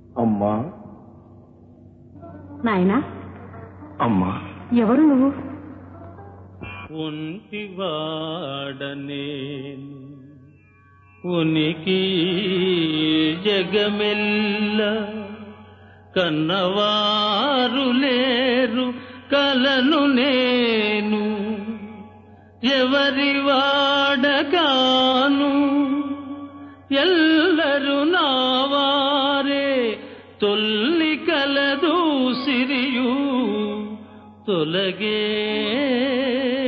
అమ్మా నాయనా అమ్మా ఎవరు నువ్వు ఒంటివాడనేను ఉనికి జగమెల్ల కన్నవారు లేరు కలను నేను ఎవరి వాడగాను ఎల్లరు నావారే తొల్లి కలదు సిరియు తొలగే